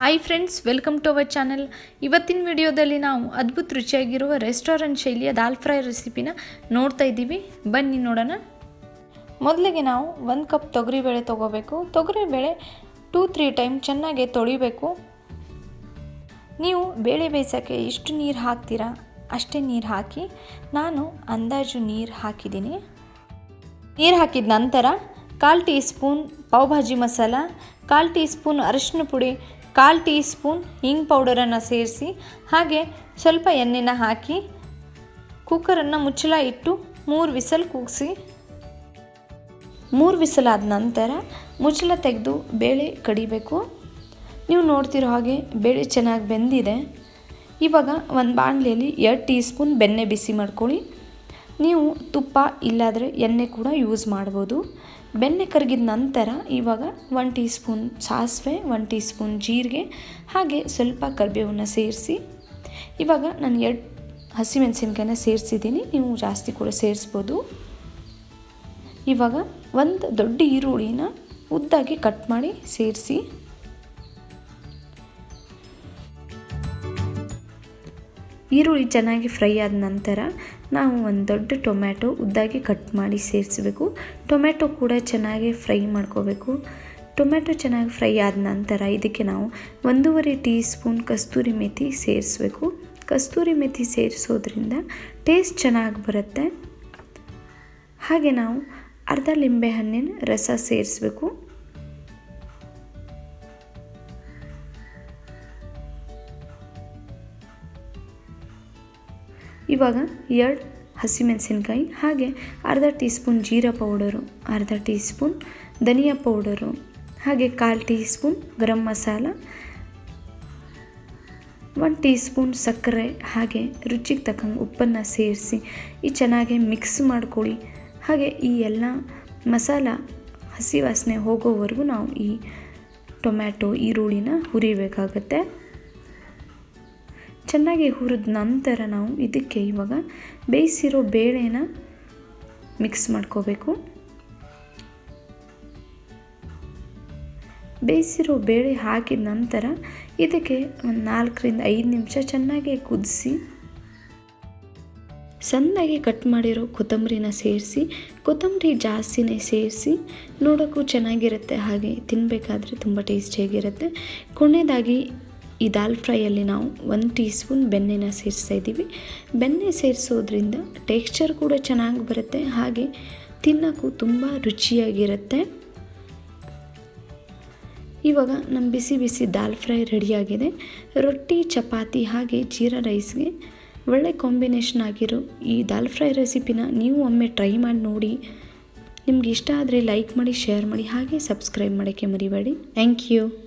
hi friends welcome to our channel ಇವತ್ತಿನ ವಿಡಿಯೋದಲ್ಲಿ ನಾವು ಅದ್ಭುತ ರುಚಿಯಾಗಿರುವ ರೆಸ್ಟೋರೆಂಟ್ ಶೈಲಿಯ ದಾಲ್ ಫ್ರೈ ರೆಸಿಪಿನ ನೋಡ್ತಾ ಇದ್ದೀವಿ ಬನ್ನಿ ನೋಡೋಣ ಮೊದಲಿಗೆ ನಾವು ಒಂದು ಕಪ್ ತೊಗರಿಬೇಳೆ ತೊಗೋಬೇಕು ತೊಗರಿಬೇಳೆ ಟೂ ತ್ರೀ ಟೈಮ್ ಚೆನ್ನಾಗಿ ತೊಳಿಬೇಕು ನೀವು ಬೇಳೆ ಬೇಯಿಸೋಕ್ಕೆ ಎಷ್ಟು ನೀರು ಹಾಕ್ತೀರಾ ಅಷ್ಟೇ ನೀರು ಹಾಕಿ ನಾನು ಅಂದಾಜು ನೀರು ಹಾಕಿದ್ದೀನಿ ನೀರು ಹಾಕಿದ ನಂತರ ಕಾಲು ಟೀ ಸ್ಪೂನ್ ಪಾವ್ಭಾಜಿ ಮಸಾಲ ಕಾಲು ಟೀ ಸ್ಪೂನ್ ಅರಿಶಿನ ಪುಡಿ ಕಾಲು ಟೀ ಸ್ಪೂನ್ ಹಿಂಗ್ ಪೌಡರನ್ನು ಸೇರಿಸಿ ಹಾಗೆ ಸ್ವಲ್ಪ ಎಣ್ಣೆನ ಹಾಕಿ ಕುಕ್ಕರನ್ನು ಮುಚ್ಚಳ ಇಟ್ಟು ಮೂರು ವಿಸಲ್ ಕೂಗಿಸಿ ಮೂರು ವಿಸಲಾದ ನಂತರ ಮುಚ್ಚಳ ತೆಗೆದು ಬೇಳೆ ಕಡಿಬೇಕು ನೀವು ನೋಡ್ತಿರೋ ಹಾಗೆ ಬೇಳೆ ಚೆನ್ನಾಗಿ ಬೆಂದಿದೆ ಇವಾಗ ಒಂದು ಬಾಣಲೆಯಲ್ಲಿ ಎರಡು ಟೀ ಸ್ಪೂನ್ ಬೆಣ್ಣೆ ಬಿಸಿ ಮಾಡ್ಕೊಳ್ಳಿ ನೀವು ತುಪ್ಪ ಇಲ್ಲಾದರೆ ಎಣ್ಣೆ ಕೂಡ ಯೂಸ್ ಮಾಡ್ಬೋದು ಬೆಣ್ಣೆ ಕರಗಿದ ನಂತರ ಇವಾಗ ಒನ್ ಟೀ ಸ್ಪೂನ್ ಸಾಸಿವೆ ಒನ್ ಟೀ ಸ್ಪೂನ್ ಜೀರಿಗೆ ಹಾಗೆ ಸ್ವಲ್ಪ ಕರಿಬೇವನ್ನ ಸೇರಿಸಿ ಇವಾಗ ನಾನು ಎರಡು ಹಸಿಮೆಣಸಿನ್ಕಾಯಿನ ಸೇರಿಸಿದ್ದೀನಿ ನೀವು ಜಾಸ್ತಿ ಕೂಡ ಸೇರಿಸ್ಬೋದು ಇವಾಗ ಒಂದು ದೊಡ್ಡ ಈರುಳ್ಳಿನ ಉದ್ದಾಗಿ ಕಟ್ ಮಾಡಿ ಸೇರಿಸಿ ಈರುಳ್ಳಿ ಚೆನ್ನಾಗಿ ಫ್ರೈ ಆದ ನಂತರ ನಾವು ಒಂದು ದೊಡ್ಡ ಟೊಮ್ಯಾಟೊ ಉದ್ದಾಗಿ ಕಟ್ ಮಾಡಿ ಸೇರಿಸಬೇಕು ಟೊಮ್ಯಾಟೊ ಕೂಡ ಚೆನ್ನಾಗಿ ಫ್ರೈ ಮಾಡ್ಕೋಬೇಕು ಟೊಮ್ಯಾಟೊ ಚೆನ್ನಾಗಿ ಫ್ರೈ ಆದ ನಂತರ ಇದಕ್ಕೆ ನಾವು ಒಂದೂವರೆ ಟೀ ಸ್ಪೂನ್ ಕಸ್ತೂರಿ ಮೆಥಿ ಸೇರಿಸಬೇಕು ಕಸ್ತೂರಿ ಮೆಥಿ ಸೇರಿಸೋದ್ರಿಂದ ಟೇಸ್ಟ್ ಚೆನ್ನಾಗಿ ಬರುತ್ತೆ ಹಾಗೆ ನಾವು ಅರ್ಧ ಲಿಂಬೆ ಹಣ್ಣಿನ ರಸ ಸೇರಿಸಬೇಕು ಇವಾಗ ಎರಡು ಹಸಿಮೆಣಸಿನ್ಕಾಯಿ ಹಾಗೆ ಅರ್ಧ ಟೀ ಸ್ಪೂನ್ ಜೀರಾ ಪೌಡರು ಅರ್ಧ ಟೀ ಸ್ಪೂನ್ ಧನಿಯಾ ಪೌಡರು ಹಾಗೆ ಕಾಲು teaspoon garam masala one teaspoon ಸಕ್ಕರೆ ಹಾಗೆ ರುಚಿಗೆ ತಕ್ಕಂಗೆ ಉಪ್ಪನ್ನು ಸೇರಿಸಿ ಈ ಚೆನ್ನಾಗಿ ಮಿಕ್ಸ್ ಮಾಡ್ಕೊಳ್ಳಿ ಹಾಗೆ ಈ ಎಲ್ಲ ಮಸಾಲ ಹಸಿ ವಾಸನೆ ಹೋಗೋವರೆಗೂ ನಾವು ಈ ಟೊಮ್ಯಾಟೊ ಈರುಳ್ಳಿನ ಹುರಿಬೇಕಾಗತ್ತೆ ಚೆನ್ನಾಗಿ ಹುರಿದ ನಂತರ ನಾವು ಇದಕ್ಕೆ ಇವಾಗ ಬೇಯಿಸಿರೋ ಬೇಳೆನ ಮಿಕ್ಸ್ ಮಾಡ್ಕೋಬೇಕು ಬೇಯಿಸಿರೋ ಬೇಳೆ ಹಾಕಿದ ನಂತರ ಇದಕ್ಕೆ ಒಂದು ನಾಲ್ಕರಿಂದ ಐದು ನಿಮಿಷ ಚೆನ್ನಾಗಿ ಕುದಿಸಿ ಸಣ್ಣಗೆ ಕಟ್ ಮಾಡಿರೋ ಕೊತ್ತಂಬರಿನ ಸೇರಿಸಿ ಕೊತ್ತಂಬರಿ ಜಾಸ್ತಿನೇ ಸೇರಿಸಿ ನೋಡೋಕ್ಕೂ ಚೆನ್ನಾಗಿರುತ್ತೆ ಹಾಗೆ ತಿನ್ನಬೇಕಾದ್ರೆ ತುಂಬ ಟೇಸ್ಟಿಯಾಗಿರುತ್ತೆ ಕೊನೆಯದಾಗಿ ಈ ದಾಲ್ ಫ್ರೈಯಲ್ಲಿ ನಾವು ಒಂದು ಟೀ ಸ್ಪೂನ್ ಬೆಣ್ಣೆನ ಸೇರಿಸ್ತಾ ಇದ್ದೀವಿ ಬೆಣ್ಣೆ ಸೇರಿಸೋದ್ರಿಂದ ಟೆಕ್ಸ್ಚರ್ ಕೂಡ ಚೆನ್ನಾಗಿ ಬರುತ್ತೆ ಹಾಗೆ ತಿನ್ನೋಕ್ಕೂ ತುಂಬ ರುಚಿಯಾಗಿರುತ್ತೆ ಇವಾಗ ನಮ್ಮ ಬಿಸಿ ಬಿಸಿ ದಾಲ್ ಫ್ರೈ ರೆಡಿಯಾಗಿದೆ ರೊಟ್ಟಿ ಚಪಾತಿ ಹಾಗೆ ಜೀರಾ ರೈಸ್ಗೆ ಒಳ್ಳೆ ಕಾಂಬಿನೇಷನ್ ಆಗಿರೋ ಈ ದಾಲ್ ಫ್ರೈ ರೆಸಿಪಿನ ನೀವು ಒಮ್ಮೆ ಟ್ರೈ ಮಾಡಿ ನೋಡಿ ನಿಮ್ಗೆ ಇಷ್ಟ ಆದರೆ ಲೈಕ್ ಮಾಡಿ ಶೇರ್ ಮಾಡಿ ಹಾಗೆ ಸಬ್ಸ್ಕ್ರೈಬ್ ಮಾಡೋಕ್ಕೆ ಮರಿಬೇಡಿ ಥ್ಯಾಂಕ್ ಯು